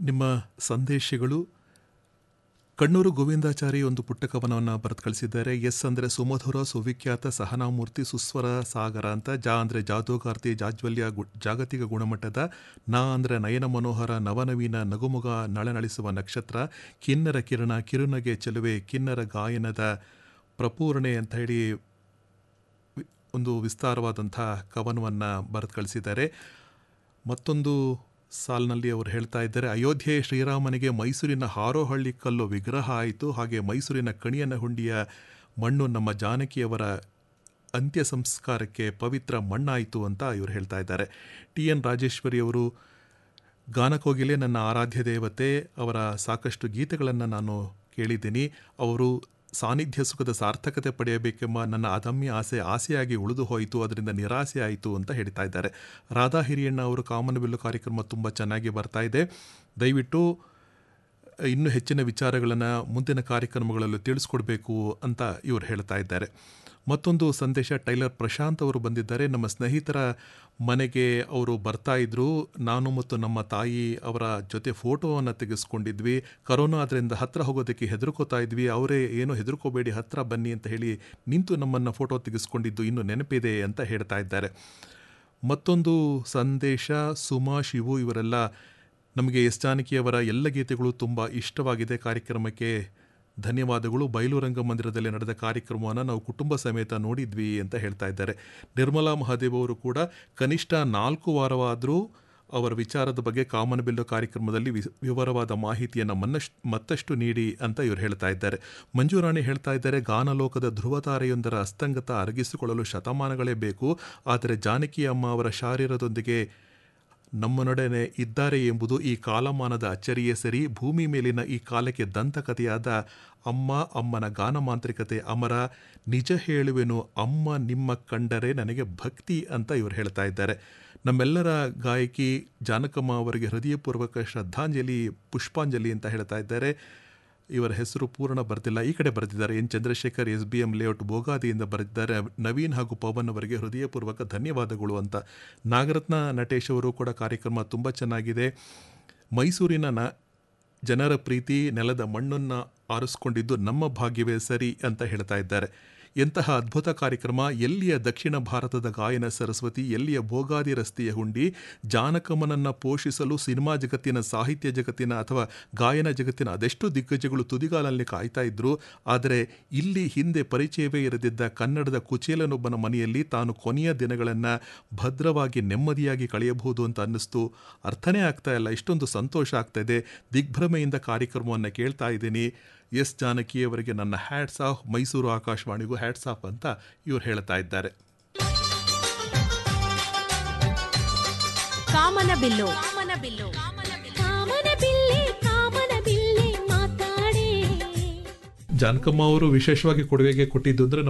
ನಿಮ್ಮ ಸಂದೇಶಗಳು ಕಣ್ಣೂರು ಗೋವಿಂದಾಚಾರಿ ಒಂದು ಪುಟ್ಟ ಕವನವನ್ನು ಬರೆದು ಕಳಿಸಿದ್ದಾರೆ ಎಸ್ ಅಂದರೆ ಸುಮಧುರ ಸುವಿಖ್ಯಾತ ಸಹನಾಮೂರ್ತಿ ಸುಸ್ವರ ಸಾಗರ ಅಂತ ಜಾ ಅಂದರೆ ಜಾದೂಗಾರ್ತಿ ಜಾಜ್ವಲ್ಯ ಗು ಜಾಗತಿಕ ಗುಣಮಟ್ಟದ ನಾ ಅಂದರೆ ನಯನ ಮನೋಹರ ನವನವೀನ ನಗುಮುಗ ನಳನಳಿಸುವ ನಕ್ಷತ್ರ ಕಿನ್ನರ ಕಿರಣ ಕಿರುನಗೆ ಚೆಲುವೆ ಕಿನ್ನರ ಗಾಯನದ ಪ್ರಪೂರ್ಣೆ ಅಂತ ಹೇಳಿ ವಿ- ಒಂದು ವಿಸ್ತಾರವಾದಂಥ ಕವನವನ್ನು ಬರೆದು ಕಳಿಸಿದ್ದಾರೆ ಮತ್ತೊಂದು ಸಾಲಿನಲ್ಲಿ ಅವರು ಹೇಳ್ತಾ ಇದ್ದಾರೆ ಅಯೋಧ್ಯೆ ಶ್ರೀರಾಮನಿಗೆ ಮೈಸೂರಿನ ಹಾರೋಹಳ್ಳಿ ಕಲ್ಲು ವಿಗ್ರಹ ಆಯಿತು ಹಾಗೆ ಮೈಸೂರಿನ ಕಣಿಯನ ಹುಂಡಿಯ ಮಣ್ಣು ನಮ್ಮ ಜಾನಕಿಯವರ ಅಂತ್ಯ ಸಂಸ್ಕಾರಕ್ಕೆ ಪವಿತ್ರ ಮಣ್ಣಾಯಿತು ಅಂತ ಇವರು ಹೇಳ್ತಾ ಇದ್ದಾರೆ ಟಿ ಎನ್ ರಾಜೇಶ್ವರಿ ಅವರು ಗಾನಕೋಗಿಲೆ ನನ್ನ ಆರಾಧ್ಯ ದೇವತೆ ಅವರ ಸಾಕಷ್ಟು ಗೀತೆಗಳನ್ನು ನಾನು ಕೇಳಿದ್ದೀನಿ ಅವರು ಸಾನ್ನಿಧ್ಯ ಸುಖದ ಸಾರ್ಥಕತೆ ಪಡೆಯಬೇಕೆಂಬ ನನ್ನ ಅದಮ್ಯ ಆಸೆ ಆಸೆಯಾಗಿ ಉಳಿದು ಹೋಯಿತು ಅದರಿಂದ ನಿರಾಸೆ ಆಯಿತು ಅಂತ ಹೇಳ್ತಾ ಇದ್ದಾರೆ ರಾಧಾ ಹಿರಿಯಣ್ಣ ಅವರು ಕಾಮನಬಿಲ್ಲು ಕಾರ್ಯಕ್ರಮ ತುಂಬ ಚೆನ್ನಾಗಿ ಬರ್ತಾ ಇದೆ ದಯವಿಟ್ಟು ಇನ್ನೂ ಹೆಚ್ಚಿನ ವಿಚಾರಗಳನ್ನು ಮುಂದಿನ ಕಾರ್ಯಕ್ರಮಗಳಲ್ಲೂ ತಿಳಿಸ್ಕೊಡ್ಬೇಕು ಅಂತ ಇವರು ಹೇಳ್ತಾ ಇದ್ದಾರೆ ಮತ್ತೊಂದು ಸಂದೇಶ ಟೈಲರ್ ಪ್ರಶಾಂತ್ ಅವರು ಬಂದಿದ್ದಾರೆ ನಮ್ಮ ಸ್ನೇಹಿತರ ಮನೆಗೆ ಅವರು ಬರ್ತಾ ಇದ್ರು ನಾನು ಮತ್ತು ನಮ್ಮ ತಾಯಿ ಅವರ ಜೊತೆ ಫೋಟೋವನ್ನು ತೆಗೆಸ್ಕೊಂಡಿದ್ವಿ ಕರೋನಾ ಅದರಿಂದ ಹತ್ರ ಹೋಗೋದಕ್ಕೆ ಹೆದರ್ಕೋತಾ ಇದ್ವಿ ಅವರೇ ಏನೋ ಹೆದರ್ಕೋಬೇಡಿ ಹತ್ರ ಬನ್ನಿ ಅಂತ ಹೇಳಿ ನಿಂತು ನಮ್ಮನ್ನು ಫೋಟೋ ತೆಗೆಸ್ಕೊಂಡಿದ್ದು ಇನ್ನೂ ನೆನಪಿದೆ ಅಂತ ಹೇಳ್ತಾ ಇದ್ದಾರೆ ಮತ್ತೊಂದು ಸಂದೇಶ ಸುಮಾ ಶಿವು ಇವರೆಲ್ಲ ನಮಗೆ ಎಸ್ ಜಾನಕಿಯವರ ಎಲ್ಲ ಗೀತೆಗಳು ತುಂಬ ಇಷ್ಟವಾಗಿದೆ ಕಾರ್ಯಕ್ರಮಕ್ಕೆ ಧನ್ಯವಾದಗಳು ಬಯಲು ರಂಗಮಂದಿರದಲ್ಲಿ ನಡೆದ ಕಾರ್ಯಕ್ರಮವನ್ನು ನಾವು ಕುಟುಂಬ ಸಮೇತ ನೋಡಿದ್ವಿ ಅಂತ ಹೇಳ್ತಾ ಇದ್ದಾರೆ ನಿರ್ಮಲಾ ಮಹಾದೇವ್ ಅವರು ಕೂಡ ಕನಿಷ್ಠ ನಾಲ್ಕು ವಾರವಾದರೂ ಅವರ ವಿಚಾರದ ಬಗ್ಗೆ ಕಾಮನಬಿಲ್ಲು ಕಾರ್ಯಕ್ರಮದಲ್ಲಿ ವಿ- ವಿವರವಾದ ಮಾಹಿತಿಯನ್ನು ಮನ್ನಷ್ಟು ಮತ್ತಷ್ಟು ನೀಡಿ ಅಂತ ಇವರು ಹೇಳ್ತಾ ಇದ್ದಾರೆ ಮಂಜುರಾಣಿ ಹೇಳ್ತಾ ಇದ್ದಾರೆ ಗಾನಲೋಕದ ಧ್ರುವತಾರೆಯೊಂದರ ಅಸ್ತಂಗತ ಅರಗಿಸಿಕೊಳ್ಳಲು ಶತಮಾನಗಳೇ ಬೇಕು ಆದರೆ ಜಾನಕಿ ಅಮ್ಮ ಅವರ ಶಾರೀರದೊಂದಿಗೆ ನಮ್ಮನೊಡನೆ ಇದ್ದಾರೆ ಎಂಬುದು ಈ ಕಾಲಮಾನದ ಅಚ್ಚರಿಯೇ ಸರಿ ಭೂಮಿ ಮೇಲಿನ ಈ ಕಾಲಕ್ಕೆ ದಂತಕಥೆಯಾದ ಅಮ್ಮ ಅಮ್ಮನ ಗಾನಮಾಂತ್ರಿಕತೆ ಅಮರ ನಿಜ ಹೇಳುವೆನು ಅಮ್ಮ ನಿಮ್ಮ ಕಂಡರೆ ನನಗೆ ಭಕ್ತಿ ಅಂತ ಇವರು ಹೇಳ್ತಾ ಇದ್ದಾರೆ ನಮ್ಮೆಲ್ಲರ ಗಾಯಕಿ ಜಾನಕಮ್ಮ ಅವರಿಗೆ ಹೃದಯಪೂರ್ವಕ ಶ್ರದ್ಧಾಂಜಲಿ ಪುಷ್ಪಾಂಜಲಿ ಅಂತ ಹೇಳ್ತಾ ಇದ್ದಾರೆ ಇವರ ಹೆಸರು ಪೂರ್ಣ ಬರ್ತಿಲ್ಲ ಈ ಕಡೆ ಬರೆದಿದ್ದಾರೆ N Chandrashekar S B M layout ಬೋಗಾದಿಯಿಂದ ಬರೆದಿದ್ದಾರೆ ನವೀನ್ ಹಾಗೂ ಪವನ್ ಅವರಿಗೆ ಹೃದಯಪೂರ್ವಕ ಧನ್ಯವಾದಗಳು ಅಂತ ನಾಗರತ್ನ ನಟೇಶ್ ಅವರು ಕೂಡ ಕಾರ್ಯಕ್ರಮ ತುಂಬ ಚೆನ್ನಾಗಿದೆ ಮೈಸೂರಿನ ನ ಜನರ ಪ್ರೀತಿ ನೆಲದ ಮಣ್ಣನ್ನು ಆರಿಸ್ಕೊಂಡಿದ್ದು ನಮ್ಮ ಭಾಗ್ಯವೇ ಸರಿ ಅಂತ ಹೇಳ್ತಾ ಇದ್ದಾರೆ ಎಂತಹ ಅದ್ಭುತ ಕಾರ್ಯಕ್ರಮ ಎಲ್ಲಿಯ ದಕ್ಷಿಣ ಭಾರತದ ಗಾಯನ ಸರಸ್ವತಿ ಎಲ್ಲಿಯ ಭೋಗಾದಿ ರಸ್ತೆಯ ಹುಂಡಿ ಜಾನಕಮ್ಮನನ್ನು ಪೋಷಿಸಲು ಸಿನಿಮಾ ಜಗತ್ತಿನ ಸಾಹಿತ್ಯ ಜಗತ್ತಿನ ಅಥವಾ ಗಾಯನ ಜಗತ್ತಿನ ಅದೆಷ್ಟು ದಿಗ್ಗಜಗಳು ತುದಿಗಾಲಲ್ಲಿ ಕಾಯ್ತಾ ಇದ್ರು ಆದರೆ ಇಲ್ಲಿ ಹಿಂದೆ ಪರಿಚಯವೇ ಇರದಿದ್ದ ಕನ್ನಡದ ಕುಚೇಲನೊಬ್ಬನ ಮನೆಯಲ್ಲಿ ತಾನು ಕೊನೆಯ ದಿನಗಳನ್ನು ಭದ್ರವಾಗಿ ನೆಮ್ಮದಿಯಾಗಿ ಕಳೆಯಬಹುದು ಅಂತ ಅನ್ನಿಸ್ತು ಅರ್ಥನೇ ಆಗ್ತಾ ಇಲ್ಲ ಇಷ್ಟೊಂದು ಸಂತೋಷ ಆಗ್ತಾ ಇದೆ ದಿಗ್ಭ್ರಮೆಯಿಂದ ಕಾರ್ಯಕ್ರಮವನ್ನು ಕೇಳ್ತಾ ಇದ್ದೀನಿ ಎಸ್ ಜಾನಕಿಯವರಿಗೆ ನನ್ನ ಹ್ಯಾಟ್ಸ್ ಆಫ್ ಮೈಸೂರು ಆಕಾಶವಾಣಿಗೂ ಹ್ಯಾಟ್ಸ್ ಆಫ್ ಅಂತ ಇವ್ರು ಹೇಳ್ತಾ ಇದ್ದಾರೆ ಕಾಮನಬಿಲ್ಲು ಕಾಮನಬಿಲ್ಲು ಕಾಮನಬಿಲ್ಲೆ ಕಾಮನಬಿಲ್ಲೆ ಮಾತಾಡೆ ಜಾನಕಮ್ಮ ಅವರು ವಿಶೇಷವಾಗಿ ಕೊಡುಗೆಗೆ ಕೊಟ್ಟಿದ್ದು ಅಂದರೆ